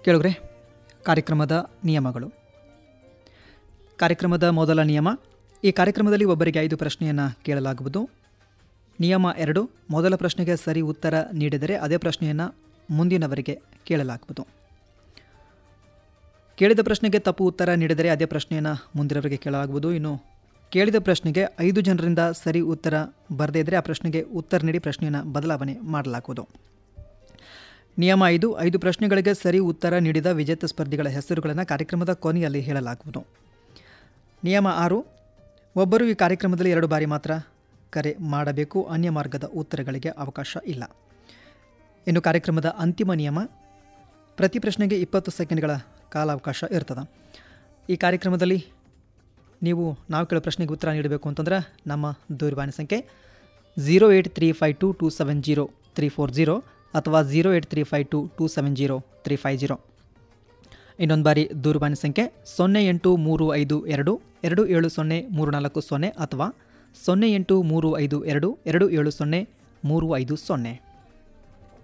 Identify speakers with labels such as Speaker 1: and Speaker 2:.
Speaker 1: ಕೇಳುಗ್ರೆ ಕಾರ್ಯಕ್ರಮದ ನಿಯಮಗಳು ಕಾರ್ಯಕ್ರಮದ ಮೊದಲ ನಿಯಮ ಈ ಕಾರ್ಯಕ್ರಮದಲ್ಲಿ ಒಬ್ಬರಿಗೆ ಐದು ಪ್ರಶ್ನೆಯನ್ನು ಕೇಳಲಾಗುವುದು ನಿಯಮ ಎರಡು ಮೊದಲ ಪ್ರಶ್ನೆಗೆ ಸರಿ ಉತ್ತರ ನೀಡಿದರೆ ಅದೇ ಪ್ರಶ್ನೆಯನ್ನು ಮುಂದಿನವರಿಗೆ ಕೇಳಲಾಗುವುದು ಕೇಳಿದ ಪ್ರಶ್ನೆಗೆ ತಪ್ಪು ಉತ್ತರ ನೀಡಿದರೆ ಅದೇ ಪ್ರಶ್ನೆಯನ್ನು ಮುಂದಿನವರಿಗೆ ಕೇಳಲಾಗುವುದು ಇನ್ನು ಕೇಳಿದ ಪ್ರಶ್ನೆಗೆ ಐದು ಜನರಿಂದ ಸರಿ ಉತ್ತರ ಬರದೇ ಇದ್ದರೆ ಆ ಪ್ರಶ್ನೆಗೆ ಉತ್ತರ ನೀಡಿ ಪ್ರಶ್ನೆಯನ್ನು ಬದಲಾವಣೆ ಮಾಡಲಾಗುವುದು ನಿಯಮ ಐದು ಐದು ಪ್ರಶ್ನೆಗಳಿಗೆ ಸರಿ ಉತ್ತರ ನೀಡಿದ ವಿಜೇತ ಸ್ಪರ್ಧಿಗಳ ಹೆಸರುಗಳನ್ನು ಕಾರ್ಯಕ್ರಮದ ಕೊನೆಯಲ್ಲಿ ಹೇಳಲಾಗುವುದು ನಿಯಮ ಆರು ಒಬ್ಬರು ಈ ಕಾರ್ಯಕ್ರಮದಲ್ಲಿ ಎರಡು ಬಾರಿ ಮಾತ್ರ ಕರೆ ಮಾಡಬೇಕು ಅನ್ಯ ಮಾರ್ಗದ ಉತ್ತರಗಳಿಗೆ ಅವಕಾಶ ಇಲ್ಲ ಇನ್ನು ಕಾರ್ಯಕ್ರಮದ ಅಂತಿಮ ನಿಯಮ ಪ್ರತಿ ಪ್ರಶ್ನೆಗೆ ಇಪ್ಪತ್ತು ಸೆಕೆಂಡ್ಗಳ ಕಾಲಾವಕಾಶ ಇರ್ತದೆ ಈ ಕಾರ್ಯಕ್ರಮದಲ್ಲಿ ನೀವು ನಾವು ಕೇಳೋ ಪ್ರಶ್ನೆಗೆ ಉತ್ತರ ನೀಡಬೇಕು ಅಂತಂದ್ರೆ ನಮ್ಮ ದೂರವಾಣಿ ಸಂಖ್ಯೆ zero eight three five two two seven zero three four zero ಅಥವಾ zero eight three five two two seven zero three five zero ಇನ್ನೊಂದು ಬಾರಿ ದೂರವಾಣಿ ಸಂಖ್ಯೆ ಸೊನ್ನೆ ಎಂಟು ಮೂರು ಐದು ಎರಡು ಎರಡು ಏಳು ಸೊನ್ನೆ ಮೂರು ನಾಲ್ಕು ಸೊನ್ನೆ ಅಥವಾ ಸೊನ್ನೆ ಎಂಟು ಮೂರು ಐದು ಎರಡು ಎರಡು ಏಳು ಸೊನ್ನೆ ಮೂರು ಐದು ಸೊನ್ನೆ